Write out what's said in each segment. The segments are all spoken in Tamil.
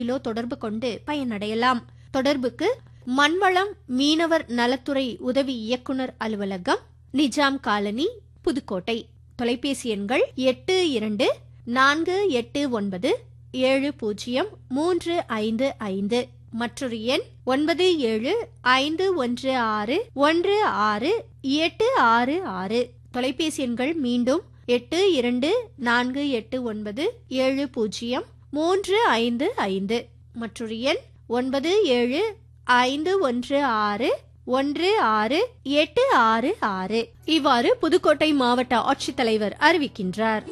கிலோ தொடர்பு கொண்டு பயனடையலாம் தொடர்புக்கு மண்வளம் மீனவர் நலத்துறை உதவி இயக்குனர் அலுவலகம் நிஜாம் காலனி புதுக்கோட்டை தொலைபேசி எண்கள் எட்டு இரண்டு நான்கு எட்டு ஒன்பது ஏழு பூஜ்ஜியம் மூன்று ஐந்து ஐந்து மற்றொரு எண் ஒன்பது ஏழு ஐந்து ஒன்று ஆறு ஒன்று ஆறு எட்டு ஆறு ஆறு தொலைபேசி எண்கள் மீண்டும் எட்டு இரண்டு நான்கு எட்டு ஒன்பது ஏழு பூஜ்ஜியம் மூன்று ஐந்து ஐந்து மற்றொரு எண் ஒன்பது ஏழு ஐந்து ஒன்று ஆறு ஒன்று ஆறு எட்டு ஆறு ஆறு இவ்வாறு புதுக்கோட்டை மாவட்ட ஆட்சித்தலைவர் அறிவிக்கின்றார்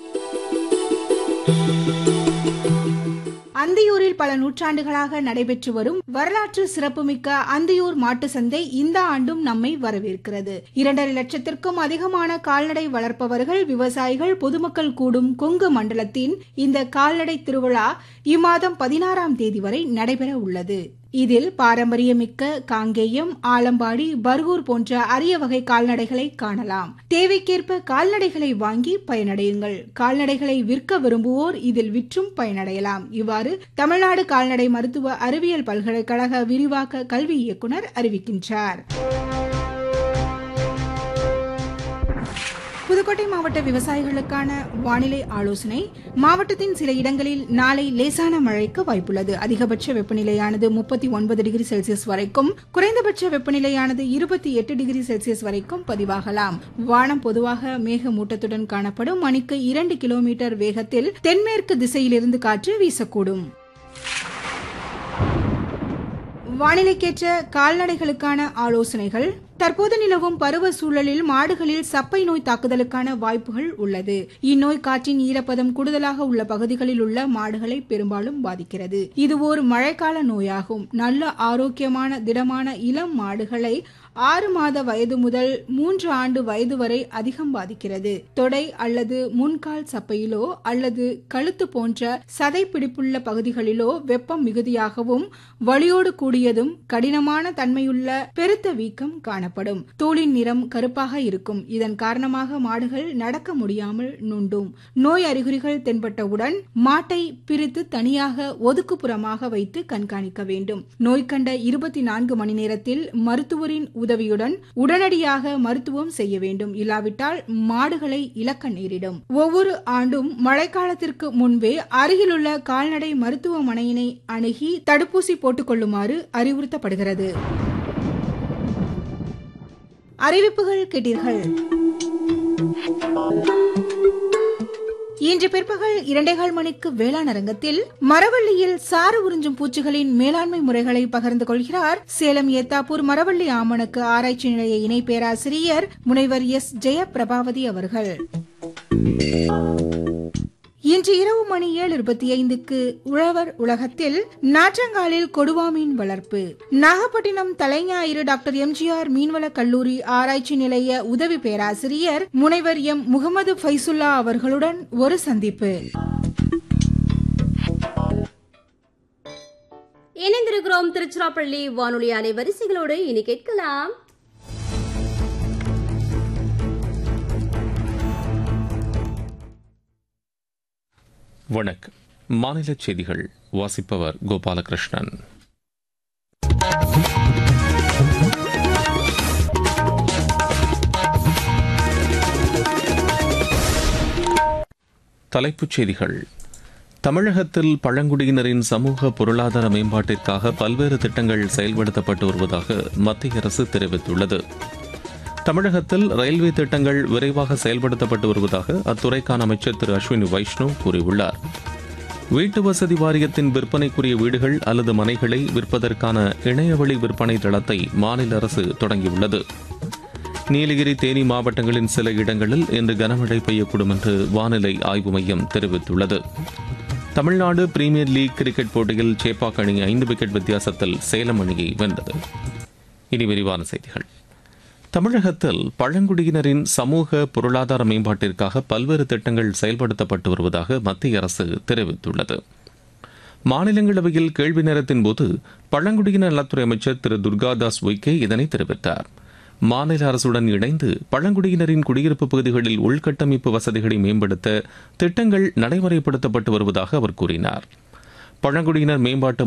அந்தியூரில் பல நூற்றாண்டுகளாக நடைபெற்று வரும் வரலாற்று சிறப்புமிக்க அந்தியூர் மாட்டு சந்தை இந்த ஆண்டும் நம்மை வரவேற்கிறது இரண்டரை லட்சத்திற்கும் அதிகமான கால்நடை வளர்ப்பவர்கள் விவசாயிகள் பொதுமக்கள் கூடும் கொங்கு மண்டலத்தின் இந்த கால்நடை திருவிழா இம்மாதம் பதினாறாம் தேதி வரை நடைபெற உள்ளது இதில் பாரம்பரியமிக்க காங்கேயம் ஆலம்பாடி பர்கூர் போன்ற அரிய வகை கால்நடைகளை காணலாம் தேவைக்கேற்ப கால்நடைகளை வாங்கி பயனடையுங்கள் கால்நடைகளை விற்க விரும்புவோர் இதில் விற்றும் பயனடையலாம் இவ்வாறு தமிழ்நாடு கால்நடை மருத்துவ அறிவியல் பல்கலைக்கழக விரிவாக்க கல்வி இயக்குனர் அறிவிக்கின்றார் புதுக்கோட்டை மாவட்ட விவசாயிகளுக்கான வானிலை ஆலோசனை மாவட்டத்தின் சில இடங்களில் நாளை லேசான மழைக்கு வாய்ப்புள்ளது அதிகபட்ச வெப்பநிலையானது முப்பத்தி ஒன்பது டிகிரி செல்சியஸ் வரைக்கும் குறைந்தபட்ச வெப்பநிலையானது இருபத்தி எட்டு டிகிரி செல்சியஸ் வரைக்கும் பதிவாகலாம் வானம் பொதுவாக மேகமூட்டத்துடன் காணப்படும் மணிக்கு இரண்டு கிலோமீட்டர் வேகத்தில் தென்மேற்கு திசையிலிருந்து காற்று வீசக்கூடும் வானிலைக்கேற்ற கால்நடைகளுக்கான ஆலோசனைகள் தற்போது நிலவும் பருவ சூழலில் மாடுகளில் சப்பை நோய் தாக்குதலுக்கான வாய்ப்புகள் உள்ளது இந்நோய் காற்றின் ஈரப்பதம் கூடுதலாக உள்ள பகுதிகளில் உள்ள மாடுகளை பெரும்பாலும் பாதிக்கிறது இது ஒரு மழைக்கால நோயாகும் நல்ல ஆரோக்கியமான திடமான இளம் மாடுகளை ஆறு மாத வயது முதல் மூன்று ஆண்டு வயது வரை அதிகம் பாதிக்கிறது தொடை அல்லது முன்கால் சப்பையிலோ அல்லது கழுத்து போன்ற சதை பிடிப்புள்ள பகுதிகளிலோ வெப்பம் மிகுதியாகவும் வலியோடு கூடியதும் கடினமான தன்மையுள்ள பெருத்த வீக்கம் காணப்படும் தோலின் நிறம் கருப்பாக இருக்கும் இதன் காரணமாக மாடுகள் நடக்க முடியாமல் நுண்டும் நோய் அறிகுறிகள் தென்பட்டவுடன் மாட்டை பிரித்து தனியாக ஒதுக்குப்புறமாக வைத்து கண்காணிக்க வேண்டும் நோய் கண்ட இருபத்தி நான்கு மணி நேரத்தில் மருத்துவரின் உதவியுடன் உடனடியாக மருத்துவம் செய்ய வேண்டும் இல்லாவிட்டால் மாடுகளை இழக்க நேரிடும் ஒவ்வொரு ஆண்டும் மழைக்காலத்திற்கு முன்பே அருகிலுள்ள கால்நடை மருத்துவமனையினை அணுகி தடுப்பூசி போட்டுக் கொள்ளுமாறு அறிவுறுத்தப்படுகிறது அறிவிப்புகள் கேட்டீர்கள் இன்று பிற்பகல் இரண்டேகால் மணிக்கு வேளாண் அரங்கத்தில் மரவள்ளியில் சாறு உறிஞ்சும் பூச்சிகளின் மேலாண்மை முறைகளை பகிர்ந்து கொள்கிறார் சேலம் ஏத்தாப்பூர் மரவள்ளி ஆமணக்கு ஆராய்ச்சி நிலைய இணை பேராசிரியர் முனைவர் எஸ் ஜெயபிரபாவதி அவர்கள் இன்று இரவு மணி ஏழு இருபத்தி ஐந்துக்கு உழவர் உலகத்தில் நாற்றங்காலில் கொடுவாமீன் வளர்ப்பு நாகப்பட்டினம் தலைஞாயிறு டாக்டர் எம்ஜிஆர் மீன்வள கல்லூரி ஆராய்ச்சி நிலைய உதவி பேராசிரியர் முனைவர் எம் முகமது ஃபைசுல்லா அவர்களுடன் ஒரு சந்திப்பு இணைந்திருக்கிறோம் திருச்சிராப்பள்ளி வானொலி அலைவரிசைகளோடு இனி கேட்கலாம் வணக்கம் மாநில செய்திகள் வாசிப்பவர் கோபாலகிருஷ்ணன் தலைப்புச் செய்திகள் தமிழகத்தில் பழங்குடியினரின் சமூக பொருளாதார மேம்பாட்டிற்காக பல்வேறு திட்டங்கள் செயல்படுத்தப்பட்டு வருவதாக மத்திய அரசு தெரிவித்துள்ளது தமிழகத்தில் ரயில்வே திட்டங்கள் விரைவாக செயல்படுத்தப்பட்டு வருவதாக அத்துறைக்கான அமைச்சர் திரு அஸ்வினி வைஷ்ணவ் கூறியுள்ளார் வீட்டு வசதி வாரியத்தின் விற்பனைக்குரிய வீடுகள் அல்லது மனைகளை விற்பதற்கான இணையவழி விற்பனை தளத்தை மாநில அரசு தொடங்கியுள்ளது நீலகிரி தேனி மாவட்டங்களின் சில இடங்களில் இன்று கனமழை பெய்யக்கூடும் என்று வானிலை ஆய்வு மையம் தெரிவித்துள்ளது தமிழ்நாடு பிரீமியர் லீக் கிரிக்கெட் போட்டியில் சேப்பாக் அணி ஐந்து விக்கெட் வித்தியாசத்தில் சேலம் அணியை வென்றது இனி விரிவான செய்திகள் தமிழகத்தில் பழங்குடியினரின் சமூக பொருளாதார மேம்பாட்டிற்காக பல்வேறு திட்டங்கள் செயல்படுத்தப்பட்டு வருவதாக மத்திய அரசு தெரிவித்துள்ளது மாநிலங்களவையில் கேள்வி நேரத்தின் போது பழங்குடியினர் நலத்துறை அமைச்சர் திரு துர்காதாஸ் உய்கே இதனை தெரிவித்தார் மாநில அரசுடன் இணைந்து பழங்குடியினரின் குடியிருப்பு பகுதிகளில் உள்கட்டமைப்பு வசதிகளை மேம்படுத்த திட்டங்கள் நடைமுறைப்படுத்தப்பட்டு வருவதாக அவர் கூறினார் பழங்குடியினர் மேம்பாட்டு